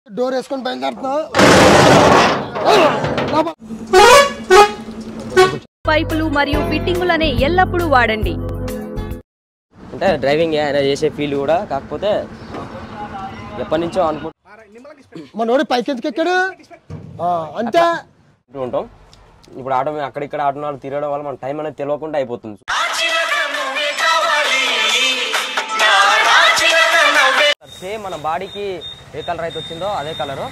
Door వేసుకొని బయలుదేరుతున్నా పైపులు మరియు ఫిట్టింగులనే ఎల్లప్పుడూ వాడండి అంటే డ్రైవింగ్ ఆయన చేసే ఫీల్ కూడా కాకపోతే ఎప్పటి నుంచో అనుకుంటూ మనోడు పైకి ఎందుకు ఎక్కాడు ఆ, అంతే ఉంటాం ఇప్పుడు ఆటో మీద అక్కడిక్కడ ఆటో వాళ్ళు తిరగడం వల్ల మన టైం అనేది తెలియకుండా అయిపోతుంది సేమ్ మన బాడీకి ఏ కలర్ అయితే వచ్చిందో అదే కలరు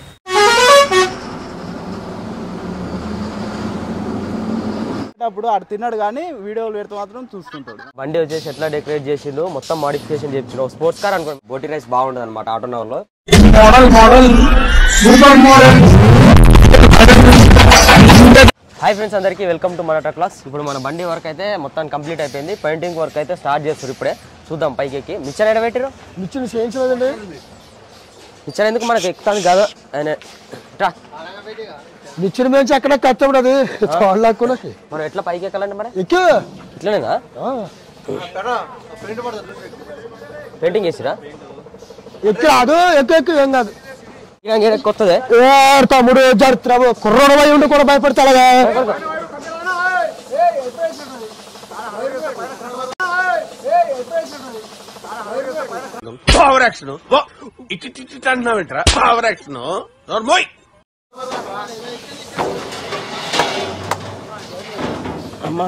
అప్పుడు ఆడు తిన్నాడు కానీ వీడియోలు పెడితే మాత్రం చూసుకుంటాడు బండి వచ్చేసి ఎట్లా డెకరేట్ చేసిండు మొత్తం మాడిఫికేషన్ చేయించు స్పోర్ట్స్ కార్ అనుకోండి బోటి రైస్ బాగుంటుంది అనమాట ఆటో నగర్లో హాయ్ ఫ్రెండ్స్ అందరికీ వెల్కమ్ టు మరాఠా క్లాస్ ఇప్పుడు మన బండి వర్క్ అయితే మొత్తం కంప్లీట్ అయిపోయింది పెయింటింగ్ వర్క్ అయితే స్టార్ట్ చేస్తారు ఇప్పుడే చూద్దాం పైకి ఎక్కి మిచ్చర్ ఎడ పెట్టిరు నిచ్చిన చేయించలేదండి మిచ్చర్ ఎందుకు మనకి ఎక్కుతాను కాదు ఆయన రా. నిచ్చిన మేంచి ఎక్కడ కట్టబడి అది చూడలేకుండా మనం ఎట్లా పైకి ఎక్కాలండి మరి ఎక్కు ఇట్లనేనా ఆ, పెయింటింగ్ చేసిరా ఎక్కు రాదు ఎక్కు ఎక్కు ఏం కాదు ఇక కొత్తదే ఏ తమ్ముడు జరుతున్నావు కుర్రోడు పోయి ఉండి కూడా భయపడతాడుగా పవర్ యాక్షన్ ఇటు ఇటు ఇటు అంటున్నావేంట్రా పవర్ యాక్షన్ నోర్మోయ్ అమ్మా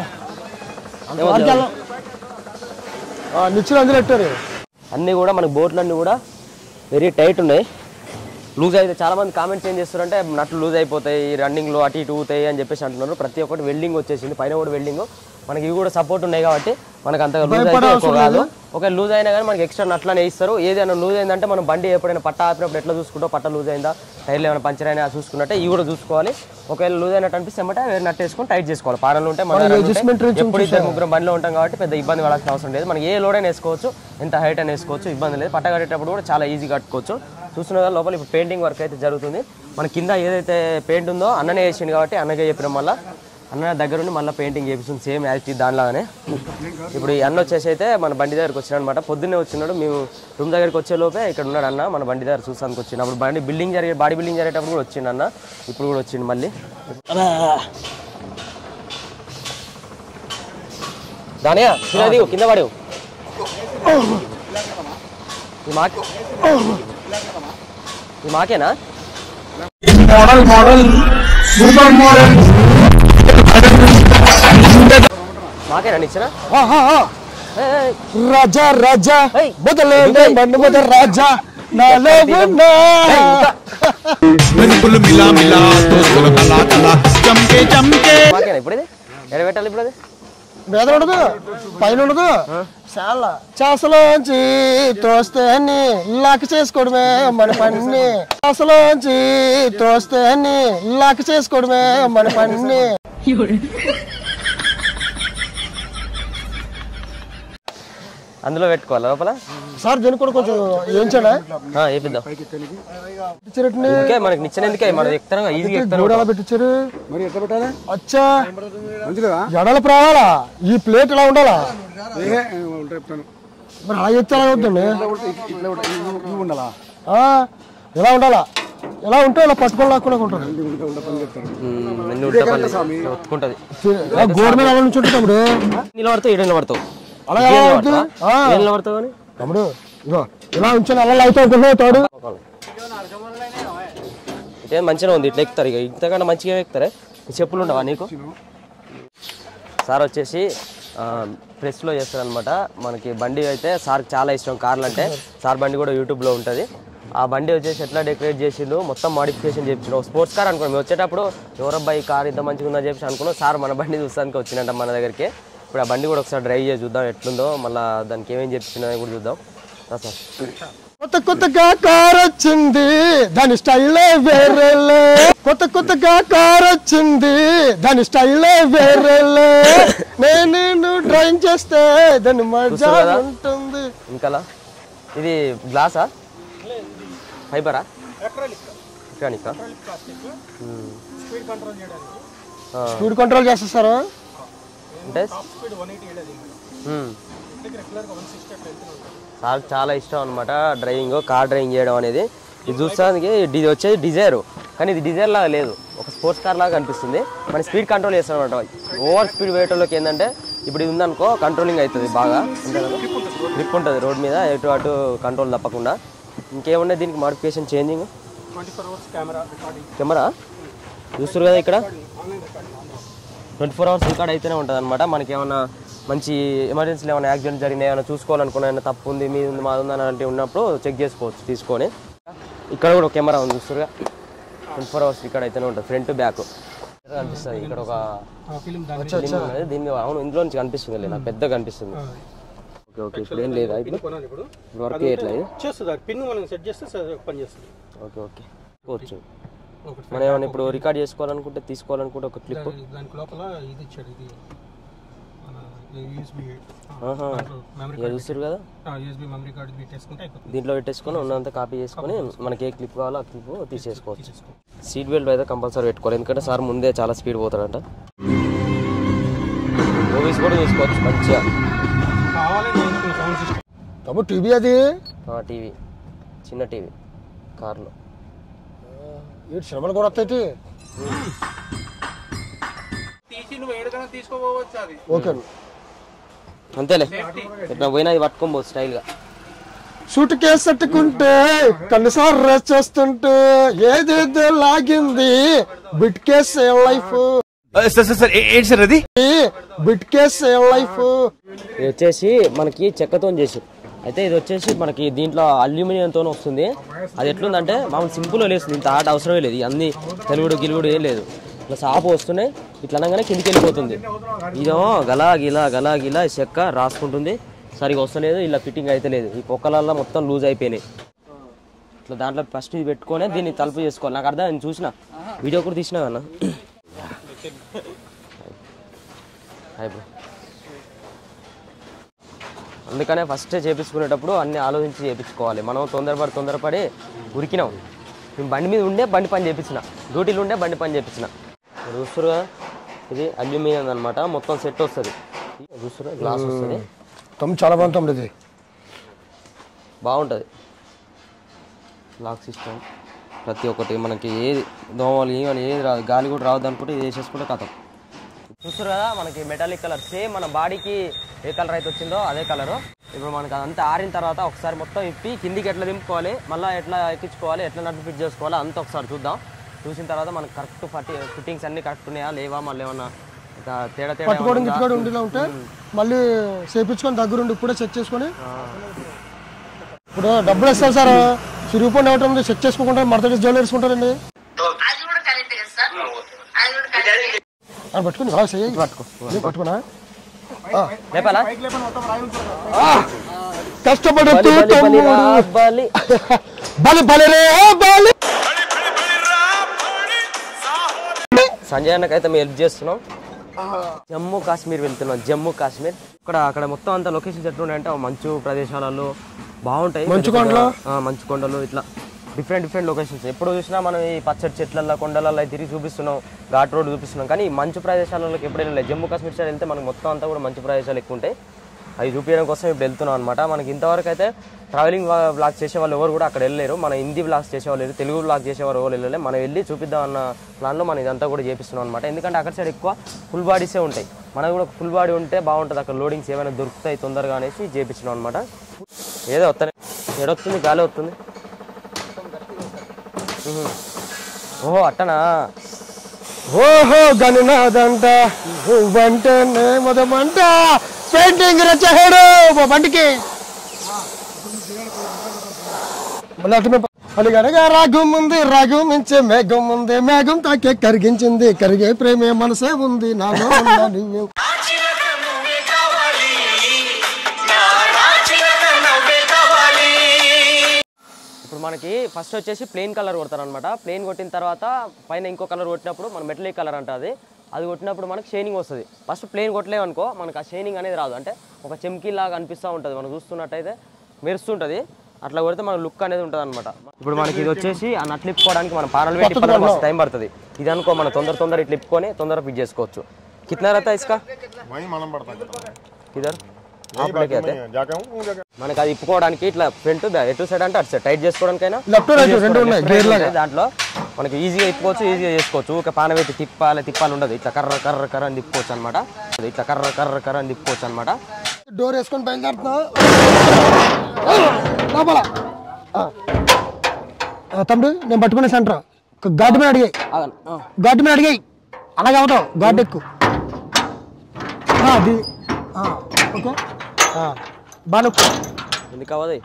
నిచ్చిన అందులో పెట్టారు అన్నీ కూడా మనకి బోట్లు అన్నీ కూడా వెరీ టైట్ ఉన్నాయి లూజ్ అయితే చాలా మంది కామెంట్స్ ఏం చేస్తారంటే నట్లు లూజ్ అయిపోతాయి రన్నింగ్లో అటు ఇటు ఊతాయి అని చెప్పేసి అంటున్నారు ప్రతి ఒక్కటి వెల్డింగ్ వచ్చేసింది పైన కూడా వెల్డింగ్ మనకి ఇవి కూడా సపోర్ట్ ఉన్నాయి కాబట్టి మనకు అంతగా లూజ్ అయితే భయపడే ఎక్కువ అవసరం కాదు ఒక లూజ్ అయినా కానీ మనకి ఎక్స్ట్రా నట్లనే ఇస్తారు ఏదైనా లూజ్ అయిందంటే మనం బండి ఎప్పుడైనా పట్ట ఆపినప్పుడు ఎట్లా చూసుకుంటాం పట్ట లూజ్ అయిందా టైర్లు ఏమైనా పంచర్ అయినా చూసుకున్నట్టే ఇవి కూడా చూసుకోవాలి ఒకవేళ లూజ్ అయినట్టు అనిపిస్తే ఏమంటే వేరే నట్ వేసుకొని టైట్ చేసుకోవాలి పాడలు ఉంటే మన దగ్గర adjustment ఉంటే రేంజ్ ఎప్పుడు ఇద్దరు ముగ్గురు బండిలో ఉంటాం కాబట్టి పెద్ద ఇబ్బంది పడాల్సిన అవసరం లేదు మనకి ఏ లోడ్ అయినా వేసుకోవచ్చు ఎంత హైట్ అయినా వేసుకోవచ్చు ఇబ్బంది లేదు పట్ట కట్టేటప్పుడు కూడా చాలా ఈజీ కట్టుకోవచ్చు చూస్తున్న కదా లోపల ఇప్పుడు పెయింటింగ్ వర్క్ అయితే జరుగుతుంది మన కింద ఏదైతే పెయింట్ ఉందో అన్ననే వేసిండు కాబట్టి అన్నకే చెప్పిన మళ్ళీ అన్న దగ్గర ఉండి మళ్ళీ పెయింటింగ్ చేపిస్తుంది సేమ్ యాజ్ దానిలాగానే ఇప్పుడు ఈ అన్న వచ్చేసి అయితే మన బండి దగ్గరకు వచ్చినాడు అనమాట పొద్దున్నే వచ్చినాడు మేము రూమ్ దగ్గరికి వచ్చే లోపే ఇక్కడ ఉన్నాడు అన్న మన బండి దగ్గర చూసానికి వచ్చిండు అప్పుడు బండి బిల్డింగ్ జరిగే బాడీ బిల్డింగ్ జరిగేటప్పుడు కూడా వచ్చిండు అన్న ఇప్పుడు కూడా వచ్చిండు మళ్ళీ దానియా చిన్నది కింద పడేవు ఈ మాక ఈ మాకేనా మాకేనా నిచ్చిన రాజా రాజా ఏయ్. మొదలైంది మన్ను మొదల రాజా నాలో ఉన్నా మెరుపులు మిలా మిలా దోస్తులు కలా కలా చంకే చంకే మాకేనా ఇప్పుడు ఇది ఎడ పెట్టాలి ఇప్పుడు అది మీద ఉండదు పైన ఉండదు చాలా చాసలోంచి తోస్తే అని లాక్ చేసుకోవడమే మన పని చాసలోంచి తోస్తే అని లాక్ చేసుకోవడమే మన పని అందులో పెట్టుకోవాలి లోపల సార్ దీనికి కూడా కొంచెం ఏంచడా ఆ, వేపిద్దాం ఇచ్చినట్టుని ఇంకే మనకి నిచ్చిన ఎందుకే మనది ఎక్కుతాను ఈజీగా ఎక్కుతాను గూడ ఎలా పెట్టించారు మరి ఎట్లా పెట్టాలి అచ్చా మంచిదా ఎడల రావాలా ఈ ప్లేట్ ఇలా ఉండాలా ఏ చెప్తాను మరి అలా చెప్తే అలా వద్దండి ఇట్లా ఇవి ఉండాలా ఆ, ఇలా ఉండాలా ఇలా ఉంటే ఇలా పట్టుకొని లాక్కునే ఉంటుంది అన్ని ఉల్టపల్లి ఒత్తుకుంటది గోడ మీద అలా నుంచి ఉంటుంది తమ్ముడు నిలబడతావు ఈడ నిలబడతావు అలా ఇదే ఎలా నిలబడతావా? అవుతుంది? ఆ. ఏం నిలబడతావు అని తమ్ముడు ఇగో ఇలా ఉంచాను అలా అయితే అనుకుంటున్నావు తోడు ఇదే మంచిగా ఉంది ఇట్లా ఎక్కుతారు ఇక ఇంతకన్నా మంచిగా ఎక్కుతారే ఈ చెప్పులు ఉండవా నీకు సార్ వచ్చేసి ప్రెస్లో చేస్తారనమాట మనకి బండి అయితే సార్కి చాలా ఇష్టం కార్లు అంటే సార్ బండి కూడా యూట్యూబ్లో ఉంటుంది ఆ బండి వచ్చేసి ఎట్లా డెకరేట్ చేసిండు మొత్తం మాడిఫికేషన్ చేయించు స్పోర్ట్స్ కార్ అనుకోండి మేము వచ్చేటప్పుడు ఎవరబ్బా ఈ కార్ ఇంత మంచిగా ఉందని చెప్పేసి అనుకున్నాం సార్ మన బండి చూస్తానికి వచ్చిందంట మన దగ్గరికి ఇప్పుడు ఆ బండి కూడా ఒకసారి డ్రైవ్ చేసి చూద్దాం ఎట్లుందో మళ్ళీ దానికి ఏమేం చెప్తున్నా కూడా చూద్దాం రా సార్ కొత్త కొత్తగా కార్ వచ్చింది దాని స్టైలే వేరేలే కొత్త కొత్తగా కార్ వచ్చింది దాని స్టైలే వేరేలే నేను డ్రైవింగ్ చేస్తే దాని మజా చూస్తున్నారు కదా? ఉంటుంది ఇంకలా ఇది గ్లాసా ఫైబరా ఎలక్ట్రానిక్ స్పీడ్ కంట్రోల్ చేస్తారు అంటే మ్మ్. సార్ చాలా ఇష్టం అనమాట డ్రైవింగ్ కార్ డ్రైవింగ్ చేయడం అనేది ఇది చూస్తానికి ఇది వచ్చేది డిజైర్ కానీ ఇది డిజైర్ లాగా లేదు ఒక స్పోర్ట్స్ కార్ లాగా అనిపిస్తుంది మన స్పీడ్ కంట్రోల్ చేస్తాం అనమాట ఓవర్ స్పీడ్ పోయేటోళ్ళకి ఏంటంటే ఇప్పుడు ఇది ఉందనుకో కంట్రోలింగ్ అవుతుంది బాగా అంతే కదా గ్రిప్ ఉంటుంది రోడ్ మీద ఎటు అటు కంట్రోల్ తప్పకుండా ఇంకేమున్నాయి దీనికి మోడిఫికేషన్ చేంజింగ్ కెమెరా చూస్తారు కదా ఇక్కడ ట్వంటీ ఫోర్ అవర్స్ రికార్డ్ అయితేనే ఉంటుంది అనమాట మనకి ఏమైనా మంచి ఎమర్జెన్సీలో ఏమైనా యాక్సిడెంట్ జరిగినాయి ఏమైనా చూసుకోవాలనుకున్నా ఏమైనా తప్పు ఉంది మీది ఉంది మాది ఉంది అని అంటే ఉన్నప్పుడు చెక్ చేసుకోవచ్చు తీసుకొని ఇక్కడ కూడా ఒక కెమెరా ఉంది చూస్తారుగా ట్వంటీ ఫోర్ అవర్స్ రికార్డ్ అయితేనే ఉంటుంది ఫ్రంట్ బ్యాక్ కనిపిస్తుంది ఇక్కడ ఒక ఫిలిం ఉన్నది దీని మీద అవును ఇందులో నుంచి కనిపిస్తుంది నాకు పెద్దగా కనిపిస్తుంది ఓకే ఓకే ఇప్పుడు ఏం లేదా ఇప్పుడు ఇప్పుడు వర్క్ చేయట్లా ఇది చేస్తుంది పిన్ మనం సెట్ చేస్తే పని చేస్తుంది ఓకే ఓకే పోవచ్చు మనం ఏమైనా ఇప్పుడు రికార్డ్ చేసుకోవాలనుకుంటే తీసుకోవాలనుకుంటే ఒక క్లిప్ దానికి లోపల ఇది ఇచ్చాడు ఇది యూఎస్బి ఇక చూస్తారు కదా యూఎస్బి మెమరీ కార్డు పెట్టేసుకుంటే అయిపోతుంది దీంట్లో పెట్టేసుకొని ఉన్నంత కాపీ చేసుకొని మనకి ఏ క్లిప్ కావాలో ఆ క్లిప్ తీసేసుకోవచ్చు సీట్ బెల్ట్ అయితే కంపల్సరీ పెట్టుకోవాలి ఎందుకంటే సార్ ముందే చాలా స్పీడ్ పోతాడంట మూవీస్ కూడా చూసుకోవచ్చు మంచిగా కావాలని సౌండ్ సిస్టమ్ తమ్ము టీవీ అది టీవీ చిన్న టీవీ కార్లో ఏడు సినిమాలు కూడా వస్తాయి ఓకే అంతేలే ఎట్లా పోయినా ఇది పట్టుకొని పోదు స్టైల్గా సూట్ కేసు పెట్టుకుంటే కన్నుసార్లు రేస్ చేస్తుంటే ఏదేదో లాగింది bit case life sir sir sir ఏంటి సార్ అది బిట్ కేస్ లైఫ్ ఇది వచ్చేసి మనకి చెక్కతో చేసి అయితే ఇది వచ్చేసి మనకి దీంట్లో అల్యూమినియంతో వస్తుంది అది ఎట్లుందంటే మామూలు సింపుల్గా లేస్తుంది ఇంత ఆట అవసరమే లేదు అన్ని తెలుగుడు గిలుగుడు ఏం లేదు ఇట్లా సాపు వస్తున్నాయి ఇట్లా అనగానే కిందికి వెళ్ళిపోతుంది ఇదేమో గలా గిలా గలా గిలా ఈ చెక్క రాసుకుంటుంది సరిగా వస్తలేదు ఇలా ఫిట్టింగ్ అయితే లేదు ఈ పొక్కలల్లో మొత్తం లూజ్ అయిపోయినాయి ఇట్లా దాంట్లో ఫస్ట్ ఇది పెట్టుకొని దీన్ని తలుపు చేసుకోవాలి నాకు అర్థం నేను చూసిన వీడియో కూడా తీసినా కన్నా హాయ్ బ్రో అందుకనే ఫస్ట్ చేపించుకునేటప్పుడు అన్ని ఆలోచించి చేపించుకోవాలి మనం తొందరపడి తొందరపడి ఉరికినాం మేము బండి మీద ఉండే బండి పని చేపించిన డ్యూటీలు ఉండే బండి పని చేపించిన మీరు చూస్తారు కదా ఇది అల్యూమినియం అనమాట మొత్తం సెట్ వస్తుంది చూస్తారు గ్లాస్ వస్తుంది తమ్ము చాలా బాగుంటుంది ఇది బాగుంటుంది లాక్ సిస్టమ్ ప్రతి ఒక్కటి మనకి ఏది దోమలు ఏమని ఏది రాదు గాలి కూడా రావద్దు అనుకుంటే ఇది వేసేసుకుంటే కథం చూస్తారు కదా మనకి మెటాలిక్ కలర్ సేమ్ మన బాడీకి ఏ కలర్ అయితే వచ్చిందో అదే కలరు ఇప్పుడు మనకి అదంతా ఆరిన తర్వాత ఒకసారి మొత్తం ఇప్పి కిందికి ఎట్లా దింపుకోవాలి మళ్ళీ ఎట్లా ఎక్కించుకోవాలి ఎట్లా నట్టు ఫిట్ చేసుకోవాలి అంతా ఒకసారి చూద్దాం చూసిన తర్వాత మనకి కరెక్ట్ ఫటి ఫిట్టింగ్స్ అన్ని కరెక్ట్ ఉన్నాయా లేవా మళ్ళీ ఏమన్నా ఇక తేడా తేడా పట్టుకోవడం ఏమన్నా ఉందా? గిట్టుకోవడం ఉండేలా ఉంటే మళ్ళీ చేపించుకొని దగ్గరుండి ఇప్పుడే చెక్ చేసుకొని ఇప్పుడు డబ్బులు ఇస్తారు సార్ చిరిగిపోయిన ఏమిటంది చెక్ చేసుకోకుండా మడతడి జోలు వేసుకుంటారండి అది కూడా కరెక్ట్ కదా సార్ అది కూడా కరెక్ట్ అని పట్టుకుని అలా చెయ్యి పట్టుకో పట్టుకున్నా లేపాలా కష్టపడి బలి, బలి, బలి రా, బలి. బలి బలి రే బలి సంజయ్ అన్నకైతే మేము హెల్ప్ చేస్తున్నాం జమ్మూ కాశ్మీర్ వెళ్తున్నాం జమ్మూ కాశ్మీర్ ఇక్కడ అక్కడ మొత్తం అంతా లొకేషన్స్ ఎట్లున్నాయంటే ఆ మంచు ప్రదేశాలలో బాగుంటాయి మంచు పెద్ద పెద్ద- కొండలు? ఆ, మంచు కొండలు ఇట్లా డిఫరెంట్ డిఫరెంట్ లొకేషన్స్ ఎప్పుడు చూసినా మనం ఈ పచ్చడి చెట్లల్లో కొండలలో తిరిగి చూపిస్తున్నాం ఘాట్ రోడ్ చూపిస్తున్నాం కానీ ఈ మంచు ప్రదేశాలలోకి ఎప్పుడు వెళ్ళలేదు జమ్మూ కాశ్మీర్ సైడ్ వెళ్తే మనకు మొత్తం అంతా కూడా మంచు ప్రదేశాలు ఎక్కువ ఉంటాయి అవి చూపించడం కోసం ఇప్పుడు వెళ్తున్నాం అనమాట మనకి ఇంతవరకు అయితే ట్రావెలింగ్ బ్లాగ్ చేసే వాళ్ళు ఎవరు కూడా అక్కడ వెళ్ళలేరు మన హిందీ బ్లాగ్స్ చేసేవాళ్ళు లేరు తెలుగు బ్లాగ్ చేసేవారు ఎవరు వెళ్ళలేదు మనం వెళ్ళి చూపిద్దాం అన్న ప్లాన్లో మనం ఇదంతా కూడా చేపిస్తున్నాం అనమాట ఎందుకంటే అక్కడ సైడ్ ఎక్కువ ఫుల్ బాడీసే ఉంటాయి మనకు కూడా ఫుల్ బాడీ ఉంటే బాగుంటుంది అక్కడ లోడింగ్స్ ఏమైనా దొరుకుతాయి తొందరగా అనేసి చేపించినాం అనమాట ఏదో వస్తానే ఏడొస్తుంది గాలి వస్తుంది ఉహు. ఓహో అట్టనా ఓహో గనినాదంట నువ్వంటేనే మొదమంట పెయింటింగ్ రచ్చహేడు బండికి మళ్ళీ అటు మేము అలిగనగా రాగం ఉంది రాగం మించే మేఘం ఉంది మేఘం తాకే కరిగించింది కరిగే ప్రేమే మనసే ఉంది నాలో ఉన్న నువ్వే ఇప్పుడు మనకి ఫస్ట్ వచ్చేసి ప్లెయిన్ కలర్ కొడతారు అనమాట ప్లెయిన్ కొట్టిన తర్వాత పైన ఇంకో కలర్ కొట్టినప్పుడు మన మెటలిక్ కలర్ అంట అది అది కొట్టినప్పుడు మనకి షైనింగ్ వస్తుంది ఫస్ట్ ప్లెయిన్ కొట్టలేమనుకో మనకు ఆ షైనింగ్ అనేది రాదు అంటే ఒక చెమ్కీ లాగా అనిపిస్తూ ఉంటుంది మనం చూస్తున్నట్టయితే మెరుస్తుంటుంది అట్లా కొడితే మన లుక్ అనేది ఉంటుంది అనమాట ఇప్పుడు మనకి ఇది వచ్చేసి ఆ నట్లు ఇప్పుకోవడానికి మనం పారలు పెట్టి ఇప్పడానికి మస్తు టైం పడుతుంది ఇది అనుకో మనం తొందర తొందర ఇట్లా ఇప్పుకొని తొందర ఫిట్ చేసుకోవచ్చు కిतना रहता है इसका वही मालूम पड़ता है किधर ఆపులకి అయితే మనకి అది ఇప్పుకోవడానికి ఇట్లా ఫ్రంట్ ఎటు సైడ్ అంటే అటు సైడ్ టైట్ చేసుకోవడానికైనా Left, right రెండు ఉన్నాయి, gear లాగా. దాంట్లో మనకి ఈజీగా ఇప్పుకోవచ్చు ఈజీగా చేసుకోవచ్చు ఒక పాన పెట్టి తిప్పాలి తిప్పాలి ఉండదు ఇట్లా కర్ర కర్ర కర్ర అని తిప్పుకోవచ్చు అనమాట ఇట్లా కర్ర కర్ర కర్ర అని తిప్పుకోవచ్చు అనమాట డోర్ వేసుకొని బయలుదేరుతున్నా లోపల ఆ. ఆ, తమ్ముడు నేను పట్టుకునే సెంటర్ ఘాటు మీద అడిగాయి ఘాటు మీద అడిగాయి అలాగే అవుతావు ఘాటు ఎక్కువ ఆ, అది ఆ, ఓకే ఆ, బాగా నొక్కు. ఎందుకు అవ్వదు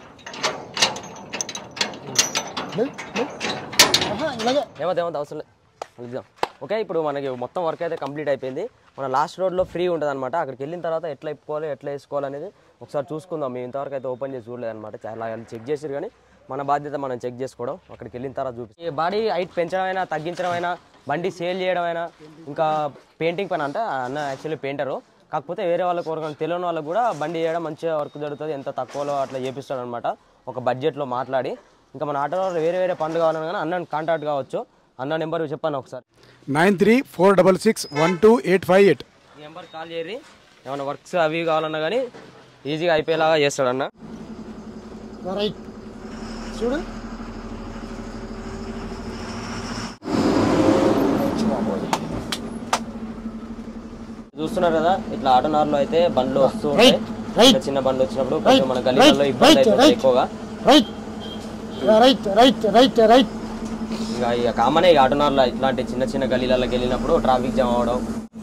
లే, లే. ఆహా, ఇలాగే ఏమవుతుంది ఏమవుతుంది అవసరం లేదు వెళ్దాం ఓకే ఇప్పుడు మనకి మొత్తం వర్క్ అయితే కంప్లీట్ అయిపోయింది మన లాస్ట్ రోడ్లో ఫ్రీ ఉంటుంది అనమాట అక్కడికి వెళ్ళిన తర్వాత ఎట్లా ఇప్పుకోవాలి ఎట్లా వేసుకోవాలి అనేది ఒకసారి చూసుకుందాం మేము ఇంతవరకు అయితే ఓపెన్ చేసి చూడలేదు అనమాట చాలా చెక్ చేసారు కానీ మన బాధ్యత మనం చెక్ చేసుకోవడం అక్కడికి వెళ్ళిన తర్వాత చూపి ఈ బాడీ హైట్ పెంచడం అయినా తగ్గించడం అయినా బండి సేల్ చేయడం అయినా ఇంకా పెయింటింగ్ పని అంటే అన్న యాక్చువల్లీ పెయింటరు కాకపోతే వేరే వాళ్ళకి ఎవరికైనా తెలియని వాళ్ళకి కూడా బండి చేయడం మంచిగా వర్క్ జరుగుతుంది ఎంత తక్కువలో అట్లా చేపిస్తాడు అనమాట ఒక బడ్జెట్లో మాట్లాడి ఇంకా మన ఆటో వాళ్ళు వేరే వేరే పనులు కావాలన్నా కానీ అన్నని కాంటాక్ట్ కావచ్చు అన్న నెంబర్ చెప్పాను ఒకసారి nine three four double six one two eight five eight ఈ నెంబర్ కాల్ చేయరి ఏమైనా వర్క్స్ అవి కావాలన్నా కానీ ఈజీగా అయిపోయేలాగా చేస్తాడన్న రైట్ చూడు చూస్తున్నారు కదా ఇట్లా ఆటోనార్లో అయితే బండ్లు వస్తూ ఉంటాయి రైట్. ఇట్లా చిన్న బండ్లు వచ్చినప్పుడు కొంచెం మన గల్లీలలో రైట్, ఇబ్బంది రైట్, అవుతుంది రైట్. ఎక్కువగా right right right right right ఇక ఇక కామనే ఇక ఆటోనార్లో ఇట్లాంటి చిన్న చిన్న గల్లీలలోకి వెళ్ళినప్పుడు ట్రాఫిక్ జామ్ అవడం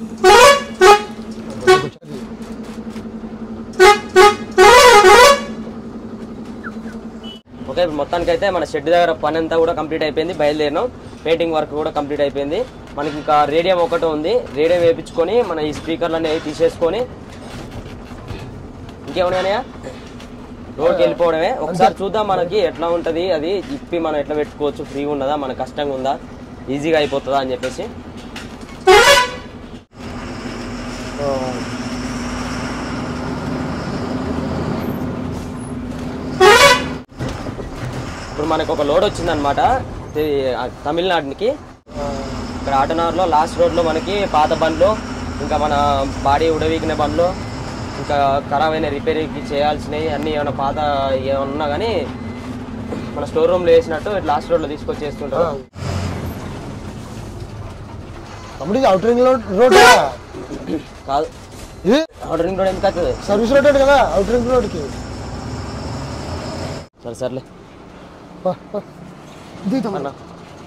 ఓకే ఇప్పుడు మొత్తానికి అయితే మన షెడ్ దగ్గర పని అంతా కూడా కంప్లీట్ అయిపోయింది బయలుదేరినాం పెయింటింగ్ వర్క్ కూడా కంప్లీట్ అయిపోయింది మనకి ఇంకా రేడియం ఒకటి ఉంది రేడియం వేయించుకొని మన ఈ స్పీకర్లన్నీ అవి తీసేసుకొని ఇంకేమన్నాయా రోడ్కి వెళ్ళిపోవడమే ఒకసారి చూద్దాం మనకి ఎట్లా ఉంటది అది ఇప్పి మనం ఎట్లా పెట్టుకోవచ్చు ఫ్రీగా ఉన్నదా మన కష్టంగా ఉందా ఈజీగా అయిపోతుందా అని చెప్పేసి ఇప్పుడు మనకు ఒక లోడ్ వచ్చిందనమాట ఇది, ఆ, తమిళనాడుకి ఇక్కడ ఆటోనగర్లో లాస్ట్ రోడ్లో మనకి పాత బండ్లు ఇంకా మన బాడీ ఉడవీకిన బండ్లు ఇంకా ఖరాబ్ అయిన రిపేరింగ్కి చేయాల్సినవి అన్నీ ఏమైనా పాత ఏమన్నా ఉన్నా కానీ మన స్టోర్ రూమ్లో వేసినట్టు ఇట్లా లాస్ట్ రోడ్లో తీసుకొచ్చి చేస్తుంటారు తమ్ముడు ఇది అవుట్ రింగ్ రోడ్ రోడ్ కాదు ఇది అవుటర్ రింగ్ రోడ్ ఎందుకు అవుతుంది సర్వీస్ రోడ్ కదా అవుట్ రింగ్ రోడ్కి సరే సర్లే పా, పా. ఇది తమ్ముడు అన్న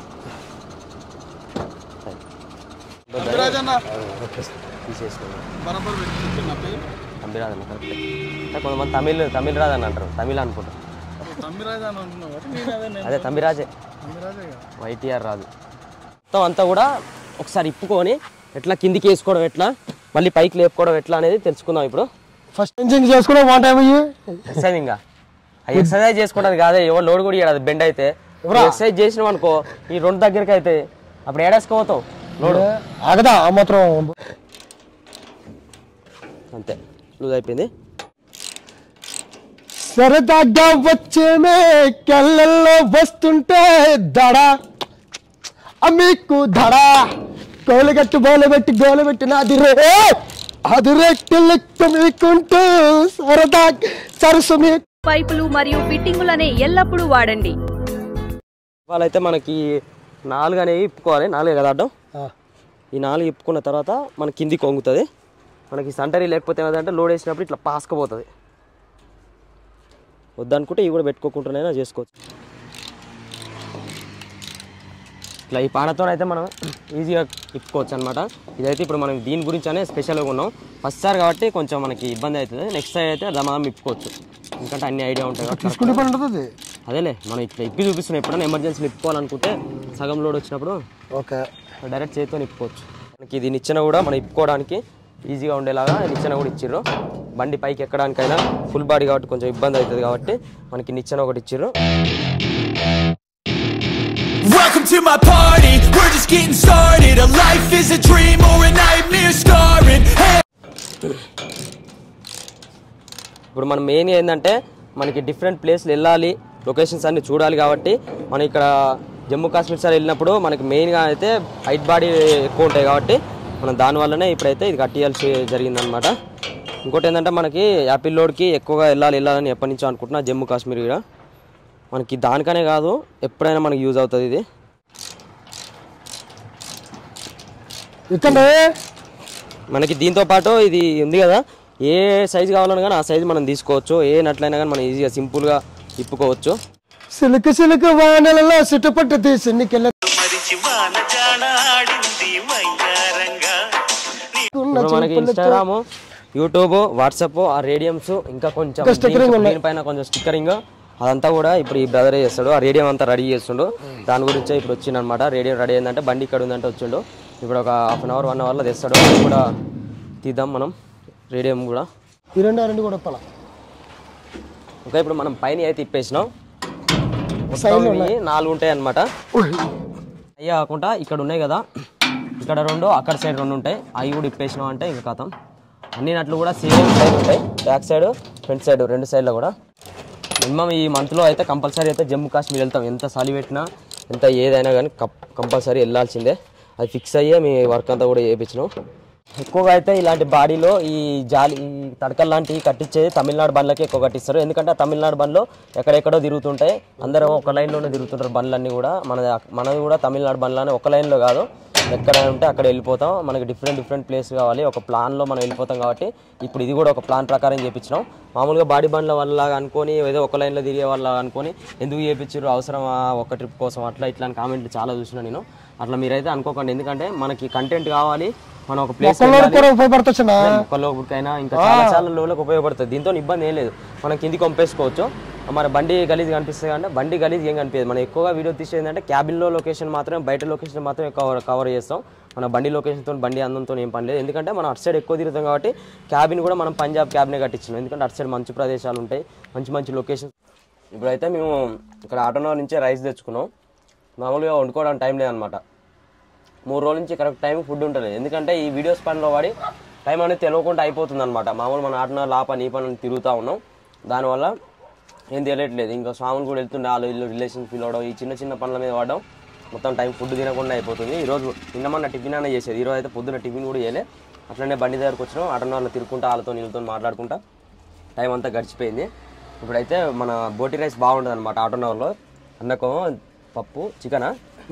తీసేసుకున్నాం తమిళ రాదన్న కరెక్ట్ కొంతమంది తమిళ్ తమిళ రాదని అంటారు తమిళ అనుకుంటారు అదే తమిరాజే వైటీఆర్ రాదు మొత్తం అంతా కూడా ఒకసారి ఇప్పుకొని ఎట్లా కిందికి వేసుకోవడం ఎట్లా మళ్ళీ పైకి లేపుకోవడం ఎట్లా అనేది తెలుసుకుందాం ఇప్పుడు ఫస్ట్ ఇంజిన్ చేసుకున్నాం వన్ టైం అయ్యి ఎక్సర్సైజ్ ఇంకా ఆ ఎక్సర్సైజ్ చేసుకోవడానికి కాదే ఎవరు లోడ్ కూడా ఇయ్యడు అది బెండ్ అయితే ఎక్సర్సైజ్ చేసినాం అనుకో ఈ రెండు దగ్గరికి అయితే అప్పుడు ఏడాసుకోపోతావు లోడ్ ఆగదా ఆ మాత్రం అంతే లూజ్ అయిపోయింది సరదాగా వచ్చేమే కళ్ళల్లో వస్తుంటే దడ మీకు దడ కోలుగట్టు బోలబెట్టి గోలబెట్టి నాది రే అది రెట్టి లెక్క మీకుంటూ సరదా సరసు మీ పైపులు మరియు ఫిట్టింగులనే ఎల్లప్పుడూ వాడండి వాళ్ళైతే మనకి నాలుగు అనేవి ఇప్పుకోవాలి నాలుగే కదా అడ్డం ఆ. ఈ నాలుగు ఇప్పుకున్న తర్వాత మన కింది కొంగుతుంది మనకి సంటరీ లేకపోతే ఏమంటే లోడ్ వేసినప్పుడు ఇట్లా పాసుకపోతుంది వద్దనుకుంటే ఇవి కూడా పెట్టుకోకుండానైనా చేసుకోవచ్చు ఇట్లా ఈ పాడతో అయితే మనం ఈజీగా ఇప్పుకోవచ్చు అనమాట ఇదైతే ఇప్పుడు మనం దీని గురించి అనే స్పెషల్గా ఉన్నాం ఫస్ట్ సార్ కాబట్టి కొంచెం మనకి ఇబ్బంది అవుతుంది నెక్స్ట్ సార్ అయితే దమాదం ఇప్పుకోవచ్చు ఎందుకంటే అన్ని ఐడియా ఉంటాయి కాబట్టి తీసుకుంటే పని ఉంటుంది అదేలే మనం ఇట్లా ఇప్పి చూపిస్తున్నాం ఎప్పుడైనా ఎమర్జెన్సీ ఇప్పుకోవాలనుకుంటే సగం లోడ్ వచ్చినప్పుడు ఓకే డైరెక్ట్ చేతితో ఇప్పుకోవచ్చు మనకి ఇది నిచ్చెన కూడా మనం ఇప్పుకోవడానికి ఈజీగా ఉండేలాగా నిచ్చెన కూడా ఇచ్చిర్రు బండి పైకి ఎక్కడానికైనా ఫుల్ బాడీ కాబట్టి కొంచెం ఇబ్బంది అవుతుంది కాబట్టి మనకి నిచ్చెన ఒకటి ఇచ్చిర్రు Welcome to my party, we're just getting started A life is a dream or a nightmare scarring Hey ఇప్పుడు మనం మెయిన్ ఏంటంటే మనకి డిఫరెంట్ ప్లేస్లు వెళ్ళాలి లొకేషన్స్ అన్ని చూడాలి కాబట్టి మనం ఇక్కడ జమ్మూ కాశ్మీర్ సార్ వెళ్ళినప్పుడు మనకి మెయిన్గా అయితే హైట్ బాడీ ఎక్కువ ఉంటాయి కాబట్టి మనం దానివల్లనే ఇప్పుడైతే ఇది కట్టియాల్సి జరిగిందనమాట ఇంకోటి ఏంటంటే మనకి యాపిల్ లోడ్కి ఎక్కువగా వెళ్ళాలి వెళ్ళాలని ఎప్పటి నుంచో అనుకుంటున్నా జమ్మూ కాశ్మీర్ కూడా మనకి దానికనే కాదు ఎప్పుడైనా మనకి యూజ్ అవుతుంది ఇది ఇక్కడే మనకి దీంతో పాటు ఇది ఉంది కదా ఏ సైజు కావాలన్నా కానీ ఆ సైజు మనం తీసుకోవచ్చు ఏ నట్లయినా కానీ మనం ఈజీగా సింపుల్గా తిప్పుకోవచ్చు సిలుకు సిలుకు వానలలో సిట్టుపట్టు తీసి నీకెళ్ళ ఇప్పుడు మనకి ఇన్స్టాగ్రామ్ యూట్యూబ్ వాట్సాప్ ఆ రేడియమ్స్ ఇంకా కొంచెం ఇంకా stickering దీనికి- ఉన్నాయి. దీనిపైన కొంచెం స్టిక్కరింగ్ అదంతా కూడా ఇప్పుడు ఈ బ్రదరే చేస్తాడు ఆ రేడియం అంతా రెడీ చేస్తుండు దాని గురించే ఇప్పుడు వచ్చిందనమాట రేడియం రెడీ అయిందంటే బండి ఇక్కడ ఉందంటే వచ్చిండు ఇప్పుడు ఒక హాఫ్ అన్ అవర్ వన్ అవర్లో తెస్తాడు అది కూడా తీద్దాం మనం రేడియం కూడా ఈ రెండు ఆ రెండు కూడా ఇప్పాల ఓకే ఇప్పుడు మనం పైన అయితే ఇప్పేసినాం Side లో మొత్తం ఉన్నాయి. ఇవి నాలుగు ఉంటాయి అనమాట అయ్యి కాకుండా ఇక్కడ ఉన్నాయి కదా ఇక్కడ రెండు అక్కడ సైడ్ రెండు ఉంటాయి అవి కూడా ఇప్పేసినాం అంటే ఇంకా కథం అన్ని నట్లు కూడా సేమ్ సైడ్ ఉంటాయి బ్యాక్ సైడ్ ఫ్రంట్ సైడ్ రెండు సైడ్లో కూడా మినిమం ఈ మంత్లో అయితే కంపల్సరీ అయితే జమ్మూ కాశ్మీర్ వెళ్తాం ఎంత చలి పెట్టినా ఎంత ఏదైనా కానీ కంపల్సరీ వెళ్ళాల్సిందే అది ఫిక్స్ అయ్యే మీ వర్క్ అంతా కూడా చేయించినాం ఎక్కువగా అయితే ఇలాంటి బాడీలో ఈ జాలి ఈ తడకలు లాంటివి కట్టించేది తమిళనాడు బండ్లకి ఎక్కువ కట్టిస్తారు ఎందుకంటే ఆ తమిళనాడు బండ్లో ఎక్కడెక్కడో తిరుగుతుంటాయి అందరం ఒక లైన్లోనే తిరుగుతుంటారు బండ్లన్నీ కూడా మన మనది కూడా తమిళనాడు బండ్లనే ఒక లైన్లో కాదు ఎక్కడ ఉంటే అక్కడ వెళ్ళిపోతాం మనకి డిఫరెంట్ డిఫరెంట్ ప్లేస్ కావాలి ఒక ప్లాన్లో మనం వెళ్ళిపోతాం కాబట్టి ఇప్పుడు ఇది కూడా ఒక ప్లాన్ ప్రకారం చేయించినాం మామూలుగా బాడీ బండ్ల వల్ల అనుకొని ఏదో ఒక లైన్లో తిరిగే వాళ్ళ అనుకొని ఎందుకు చేయించారు అవసరమా ఒక ట్రిప్ కోసం అట్లా ఇట్లా కామెంట్లు చాలా చూసిన నేను అట్లా మీరైతే అనుకోకండి ఎందుకంటే మనకి కంటెంట్ కావాలి మనం ఒక ప్లేస్ మొక్కల్లో కూడా ఉపయోగపడుతున్నా మొక్కలోకైనా ఇంకా చాలా చాలా లోలకు ఉపయోగపడుతుంది దీంతో ఇబ్బంది ఏం లేదు మనం కిందికి పంపేసుకోవచ్చు మన బండి గలీజ్ కనిపిస్తుంది అంటే బండి గలీజ్ ఏం కనిపించదు మనం ఎక్కువగా వీడియో తీసేది ఏంటంటే క్యాబిన్లో లొకేషన్ మాత్రమే బయట లొకేషన్ మాత్రమే కవర్ కవర్ చేస్తాం మన బండి లొకేషన్తో బండి అందంతో ఏం పని లేదు ఎందుకంటే మనం అటు సైడ్ ఎక్కువ తిరుగుతాం కాబట్టి క్యాబిన్ కూడా మనం పంజాబ్ క్యాబినే కట్టించినాం ఎందుకంటే అటు సైడ్ మంచి ప్రదేశాలు ఉంటాయి మంచి మంచి లొకేషన్స్ ఇప్పుడైతే మేము ఇక్కడ ఆటోనగర్ నుంచే రైస్ తెచ్చుకున్నాం మామూలుగా వండుకోవడానికి టైం లేదనమాట మూడు రోజుల నుంచి కరెక్ట్ టైం ఫుడ్ ఉంటుంది ఎందుకంటే ఈ వీడియోస్ పనిలో వాడి టైం అనేది తెలియకుండా అయిపోతుంది అనమాట మామూలు మన ఆటన లాప నీ పని అని తిరుగుతూ ఉన్నాం దానివల్ల ఏం తెలియట్లేదు ఇంకా స్వాములు కూడా వెళ్తుండే వాళ్ళు ఇల్లు రిలేషన్ ఫీల్ అవడం ఈ చిన్న చిన్న పనుల మీద వాడడం మొత్తం టైం ఫుడ్ తినకుండా అయిపోతుంది ఈరోజు నిన్న మొన్న టిఫిన్ అనే చేసేది ఈరోజు అయితే పొద్దున్న టిఫిన్ కూడా చేయలే అట్లనే బండి దగ్గరకు వచ్చినాం ఆటన వాళ్ళు తిరుగుకుంటా వాళ్ళతో నీళ్ళతో మాట్లాడుకుంటా టైం అంతా గడిచిపోయింది ఇప్పుడైతే మన బోటి రైస్ బాగుంటుంది అనమాట ఆటోనవర్లో అన్నకు పప్పు చికెనా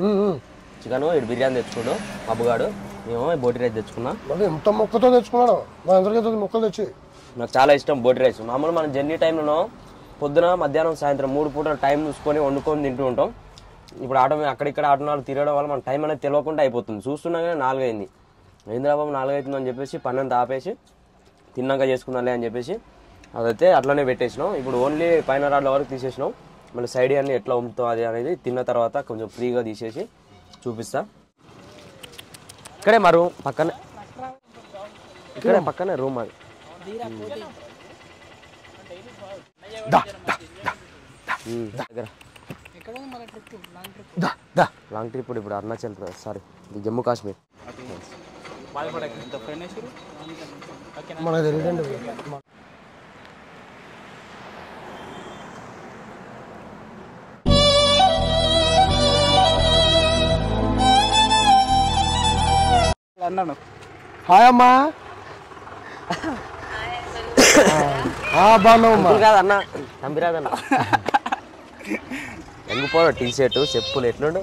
చికెన్ ఇటు బిర్యానీ తెచ్చుకోడు అబ్బుగాడు మేము బోటి రైస్ తెచ్చుకున్నా మరి ఎంత మొక్కతో తెచ్చుకున్నాడు మా అందరికీ మొక్కలు తెచ్చి నాకు చాలా ఇష్టం బోటి రైస్ మామూలు మనం జర్నీ టైంలో పొద్దున మధ్యాహ్నం సాయంత్రం మూడు పూటలు టైం చూసుకొని వండుకొని తింటూ ఉంటాం ఇప్పుడు ఆటో అక్కడిక్కడ ఆటోనాలు తిరగడం వల్ల మన టైం అనేది తెలియకుండా అయిపోతుంది చూస్తున్నాగానే నాలుగైంది హైదరాబాద్ నాలుగైతుంది అని చెప్పేసి పన్నెండు ఆపేసి తిన్నాక చేసుకుందాంలే అని చెప్పేసి అదైతే అట్లనే పెట్టేసినాం ఇప్పుడు ఓన్లీ పైన రాడ్ల వరకు తీసేసినాం మళ్ళీ సైడ్ అన్ని ఎట్లా ఉంటుందో అది అనేది తిన్న తర్వాత కొంచెం ఫ్రీగా తీసేసి చూపిస్తా ఇక్కడే మా రూమ్ పక్కనే ఇక్కడే పక్కనే రూమ్ అది ఉమ్, దగ్గర దా దా లాంగ్ ట్రిప్ ఇప్పుడు అరుణాచల్ ప్రదేశ్ సారీ ఇది జమ్మూ కాశ్మీర్ మనకు తెలియదండి అన్నాను హాయ్ అమ్మా ఆ, బాగున్నావమ్మా అంకుల్ కాదన్న తంబిరాదన్న ఎంగిపోవడం టీ షర్ట్ చెప్పులు ఎట్లుండు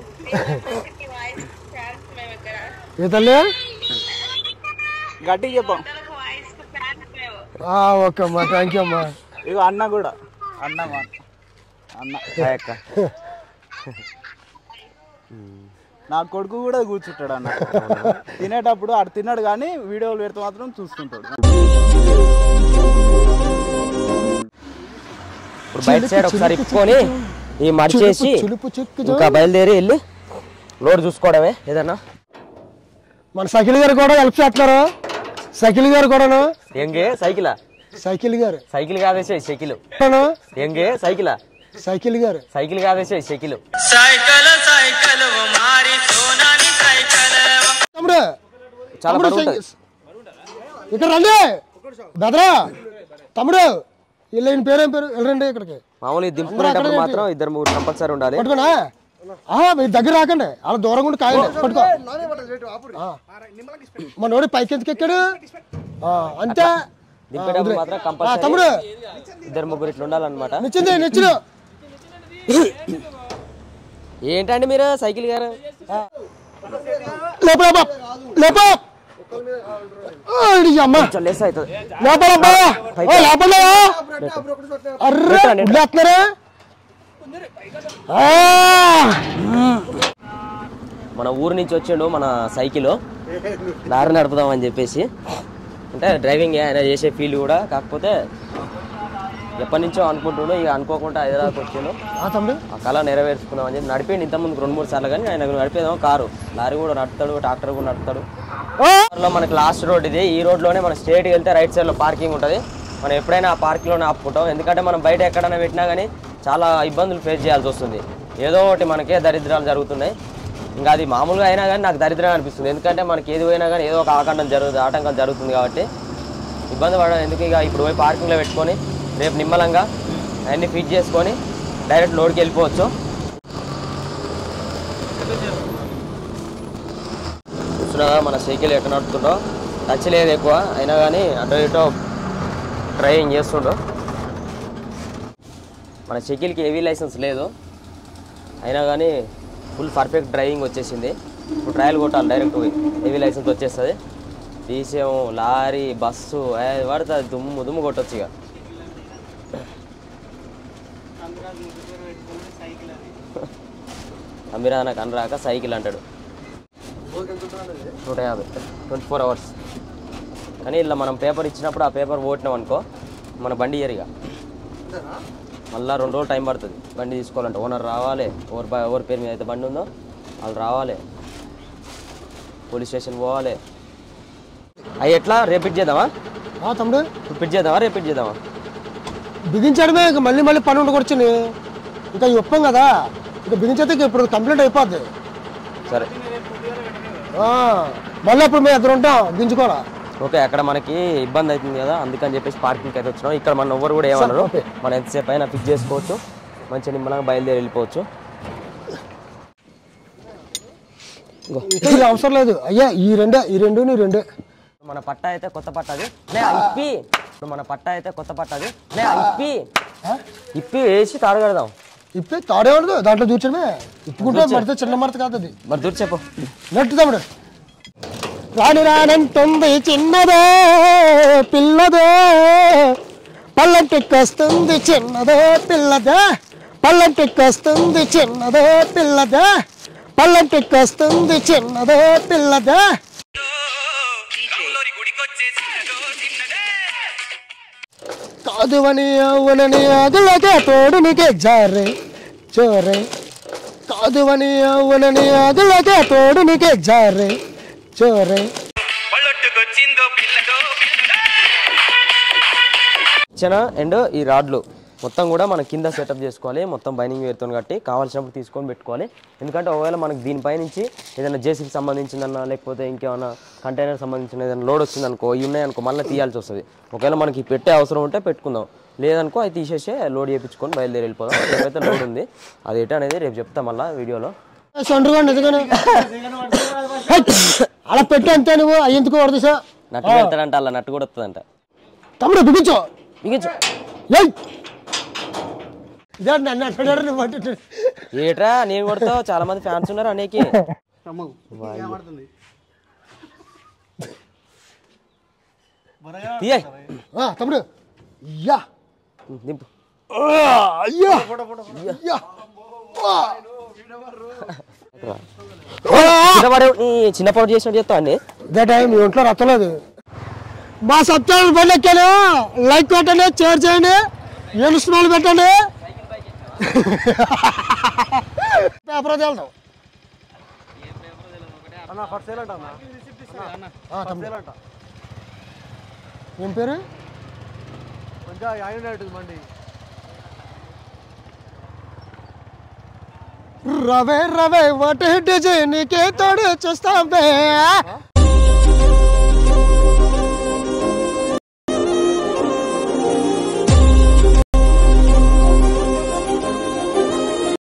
ఏ తల్లి గట్టిగా చెప్పాం ఆ, ఓకే అమ్మా థ్యాంక్ యూ అమ్మా ఇగో అన్న కూడా అన్న మా అన్న హాయ్ అక్క నా కొడుకు కూడా కూర్చుంటాడు అన్న తినేటప్పుడు ఆడు తిన్నాడు కానీ వీడియోలు పెడితే మాత్రం చూస్తుంటాడు ఇప్పుడు బయట సైడ్ ఒకసారి ఇప్పుకొని ఈ మడిచేసి చిలుపు చిక్కు ఇంకా బయలుదేరి వెళ్ళి లోడ్ చూసుకోవడమే ఏదన్నా మన సైకిల్ గారు కూడా హెల్ప్ చేస్తున్నారు సైకిల్ గారు కూడాను ఎంగే సైకిలా సైకిల్ గారు సైకిల్ కాదేసే సైకిల్ కూడాను ఎంగే సైకిలా సైకిల్ గారు సైకిల్ కాదేసే సైకిల్ తమ్ముడు చాలా తమ్ముడు బరువు ఉంటుంది సై- ఇక్కడ రండి బెదరా తమ్ముడు వీళ్ళ ఈయన పేరేం పేరు వెళ్ళండి ఇక్కడికి మామూలుగా దింపుకునేటప్పుడు మాత్రం ఇద్దరు ముగ్గురు కంపల్సరీ ఉండాలి పట్టుకోనా ఆహా మీరు దగ్గర రాకండి అలా దూరం కూడా కాయండి పట్టుకో ఆ. మనోడు పైకి ఎందుకు ఎక్కాడు ఆ, అంతే దింపేటప్పుడు మాత్రం ఆ, కంపల్సరీ తమ్ముడు ఇద్దరు ముగ్గురు ఇట్లా ఉండాలన్నమాట నిచ్చింది నిచ్చులు ఏంటండి మీరు సైకిల్ గారు లేప లేప లేప ఓయ్ అమ్మ కొంచెం లెస్ అవుతుంది లోపల లోపల అర్రే వదిలేస్తున్నారా? ఆ మన ఊరు నుంచి వచ్చిండు మన సైకిల్ లారీ నడుపుదాం అని చెప్పేసి అంటే డ్రైవింగ్ ఆయన చేసే ఫీల్ కూడా కాకపోతే ఎప్పటి నుంచో అనుకుంటుండు ఇక అనుకోకుండా హైదరాబాద్కి వచ్చిండు ఆ తమ్ముడు ఆ కళ నెరవేర్చుకుందాం అని చెప్పి నడిపేయండి ఇంతకుముందు రెండు మూడు సార్లు కానీ ఆయన నడిపేదాం కారు లారీ కూడా నడుపుతాడు ట్రాక్టర్ కూడా నడుపుతాడు ఓ! లో మనకి లాస్ట్ రోడ్ ఇది ఈ రోడ్లోనే మనం స్ట్రేట్కి వెళ్తే రైట్ సైడ్లో పార్కింగ్ ఉంటుంది మనం ఎప్పుడైనా ఆ పార్కింగ్లోనే ఆపుకుంటాం ఎందుకంటే మనం బయట ఎక్కడైనా పెట్టినా కానీ చాలా ఇబ్బందులు ఫేస్ చేయాల్సి వస్తుంది ఏదో ఒకటి మనకే దరిద్రాలు జరుగుతున్నాయి ఇంకా అది మామూలుగా అయినా కానీ నాకు దరిద్రం అనిపిస్తుంది ఎందుకంటే మనకి ఏది పోయినా కానీ ఏదో ఒక ఆటంకం జరుగుతుంది ఆటంకం జరుగుతుంది కాబట్టి ఇబ్బంది పడడం ఎందుకు ఇక ఇప్పుడు పోయి పార్కింగ్లో పెట్టుకొని రేపు నిమ్మలంగా అవన్నీ ఫిట్ చేసుకొని డైరెక్ట్ లోడ్కి వెళ్ళిపోవచ్చు చూస్తున్నాగా మన సైకిల్ ఎట్లా నడుపుతుండో టచ్ లేదు ఎక్కువ అయినా కానీ అటో ఇటో డ్రైవింగ్ చేస్తుండో మన సైకిల్కి హెవీ లైసెన్స్ లేదు అయినా కానీ ఫుల్ పర్ఫెక్ట్ డ్రైవింగ్ వచ్చేసింది ఇప్పుడు ట్రయల్ కొట్టాలి డైరెక్ట్ పోయి హెవీ లైసెన్స్ వచ్చేస్తుంది డీసీఎం లారీ బస్సు ఏది పడితే అది దుమ్ము దుమ్ము కొట్టొచ్చు ఇక అమీరాన కనరాక సైకిల్ అంటాడు నూట యాభై ట్వంటీ ఫోర్ అవర్స్ కానీ ఇలా మనం పేపర్ ఇచ్చినప్పుడు ఆ పేపర్ ఓటినాం అనుకో మన బండి ఇయర్ ఇక మళ్ళీ రెండు రోజులు టైం పడుతుంది బండి తీసుకోవాలంటే ఓనర్ రావాలి ఎవరి బ- ఎవరి పేరు మీద అయితే బండి ఉందో వాళ్ళు రావాలి పోలీస్ స్టేషన్ పోవాలి అవి ఎట్లా రిపీట్ చేద్దామా ఆ తమ్ముడు రిపీట్ చేద్దామా రిపీట్ చేద్దామా బిగించడమే ఇక మళ్ళీ మళ్ళీ పని ఉండకొచ్చింది ఇంకా ఇవి ఒప్పం కదా ఇక బిగించేస్తే ఇక ఇప్పుడు కంప్లీట్ అయిపోద్ది సరే ఆ, మళ్ళీ అప్పుడు మేము ఇద్దరు ఉంటాం బిగించుకోవాలా ఓకే అక్కడ మనకి ఇబ్బంది అవుతుంది కదా అందుకని చెప్పేసి పార్కింగ్కి అయితే వచ్చినాం ఇక్కడ మన ఎవ్వరు కూడా ఏమన్నారు ఓకే. మనం ఎంతసేపు అయినా ఫిక్స్ చేసుకోవచ్చు మంచిగా నిమ్మలంగా బయలుదేరి వెళ్ళిపోవచ్చు ఇంకా ఇది అవసరం లేదు అయ్యా ఈ రెండే ఈ రెండు నీ రెండే మన పట్ట అయితే కొత్త పట్ట అది లే ఇప్పి ఇప్పుడు మన పట్ట అయితే కొత్త పట్ట అది లే ఇప్పి ఇప్పి వేసి తాడు కడదాం ఇప్పి తాడే ఉండదు దాంట్లో చూచడమే ఇప్పుకుంటే మడితే చిన్న మడత కాదు అది మరి దూరం చెప్పు నెట్టు తమ్ముడు రాని రానంటుంది చిన్నదే పిల్లదే పల్లెంటికొస్తుంది చిన్నదే పిల్లదే పల్లెంటికొస్తుంది చిన్నదే పిల్లదే పల్లెంటికొస్తుంది చిన్నదే పిల్లదే కాదువని అవునని అదులకే తోడునికే జారే చోరే కాదువని అవునని అదులకే తోడునికే జారే చోరే ఇచ్చిన అండ్ ఈ రాడ్లు మొత్తం కూడా మనం కింద సెటప్ చేసుకోవాలి మొత్తం బైనింగ్ వేరుతో కట్టి కావాల్సినప్పుడు తీసుకొని పెట్టుకోవాలి ఎందుకంటే ఒకవేళ మనకి దీనిపై నుంచి ఏదైనా జేసీకి సంబంధించిందన్నా లేకపోతే ఇంకేమైనా కంటైనర్ సంబంధించిన ఏదైనా లోడ్ వచ్చిందనుకో ఇవి ఉన్నాయనుకో మళ్ళీ తీయాల్సి వస్తుంది ఒకవేళ మనకి పెట్టే అవసరం ఉంటే పెట్టుకుందాం లేదనుకో అది తీసేసి లోడ్ చేయించుకొని బయలుదేరి వెళ్ళిపోదాం రేపైతే లోడ్ ఉంది అది ఏంటి అనేది రేపు చెప్తా మళ్ళీ వీడియోలో సొండ్రుగా నిజంగానే హై! అలా పెట్టు అంతే నువ్వు అవి ఎందుకు వరదు సార్ నట్టు పెడతాడంట అలా నట్టు కూడా వస్తుందంట తమ్ముడు బిగించు బిగించు ఏయ్ ఇదే నన్ను అట్టాడు నువ్వు అట్టాడు ఏట్రా నేను కొడతావు చాలా మంది ఫ్యాన్స్ ఉన్నారు అనేకి తీయ్ ఆ, తమ్ముడు యా దింపు అయ్యా అయ్యా చిన్నపాడు నీ చిన్నపాడు చేసినట్టు చెప్తా అండి ఇదే టైం మీ ఒంట్లో రక్తం లేదు మా సబ్స్క్రైబర్ బండి ఎక్కాను లైక్ కొట్టండి షేర్ చేయండి ఏడుస్తున్నాళ్ళు పెట్టండి పేపర్ అది వెళ్దాం ఆ, తమ్ముడు. ఏం పేరు రవే రవే వాటి డిజైన్ కే తోడు చూస్తావే